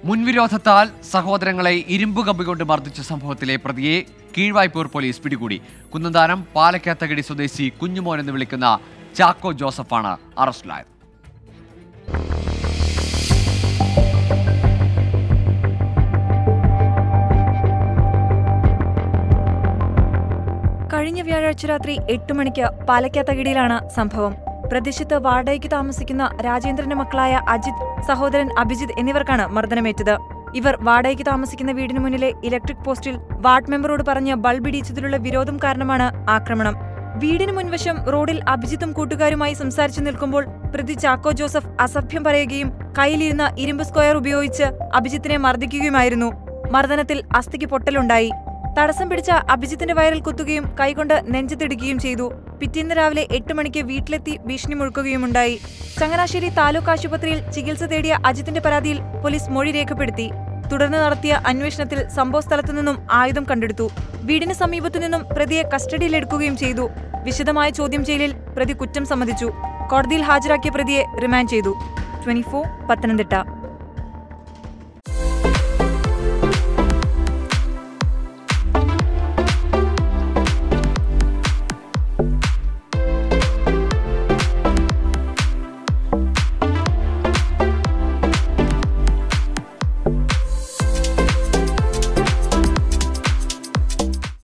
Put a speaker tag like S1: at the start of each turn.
S1: മുൻവിരോധത്താൽ സഹോദരങ്ങളെ ഇരുമ്പ് കമ്പി കൊണ്ട് മർദ്ദിച്ച സംഭവത്തിലെ പ്രതിയെ കീഴ്വായ്പൂർ പോലീസ് പിടികൂടി കുന്നന്താനം പാലക്കാത്തകടി സ്വദേശി കുഞ്ഞുമോൻ എന്ന് വിളിക്കുന്ന ചാക്കോ ജോസഫാണ് അറസ്റ്റിലായത്
S2: കഴിഞ്ഞ വ്യാഴാഴ്ച രാത്രി എട്ട് മണിക്ക് പാലക്കാത്തകിടിയിലാണ് സംഭവം പ്രദേശത്ത് വാടകയ്ക്ക് താമസിക്കുന്ന രാജേന്ദ്രന്റെ മക്കളായ അജിത് സഹോദരൻ അഭിജിത്ത് എന്നിവർക്കാണ് മർദ്ദനമേറ്റത് ഇവർ വാടകയ്ക്ക് താമസിക്കുന്ന വീടിന് മുന്നിലെ ഇലക്ട്രിക് പോസ്റ്റിൽ വാർഡ് മെമ്പറോട് പറഞ്ഞ് ബൾബ് ഇടിച്ചതിലുള്ള വിരോധം കാരണമാണ് ആക്രമണം വീടിന് മുൻവശം റോഡിൽ അഭിജിത്തും കൂട്ടുകാരുമായി സംസാരിച്ചു നിൽക്കുമ്പോൾ പ്രതി ചാക്കോ ജോസഫ് അസഭ്യം പറയുകയും കയ്യിലിരുന്ന ഇരുമ്പ് സ്ക്വയർ ഉപയോഗിച്ച് അഭിജിത്തിനെ മർദ്ദിക്കുകയുമായിരുന്നു മർദ്ദനത്തിൽ അസ്ഥിക്ക് പൊട്ടലുണ്ടായി തടസ്സം പിടിച്ച അഭിജിത്തിന്റെ വയറിൽ കുത്തുകയും കൈകൊണ്ട് നെഞ്ചത്തിടുകയും ചെയ്തു പിറ്റേന്ന് രാവിലെ എട്ട് മണിക്ക് വീട്ടിലെത്തി ഭീഷണി മുഴക്കുകയുമുണ്ടായി ചങ്ങനാശ്ശേരി താലൂക്ക് ആശുപത്രിയിൽ ചികിത്സ തേടിയ അജിത്തിന്റെ പരാതിയിൽ പോലീസ് മൊഴി രേഖപ്പെടുത്തി തുടർന്ന് നടത്തിയ അന്വേഷണത്തിൽ സംഭവസ്ഥലത്തു നിന്നും ആയുധം കണ്ടെടുത്തു വീടിന് സമീപത്തു നിന്നും പ്രതിയെ കസ്റ്റഡിയിലെടുക്കുകയും ചെയ്തു വിശദമായ ചോദ്യം ചെയ്യലിൽ പ്രതി കുറ്റം സമ്മതിച്ചു കോടതിയിൽ ഹാജരാക്കിയ പ്രതിയെ റിമാൻഡ് ചെയ്തു ട്വന്റി പത്തനംതിട്ട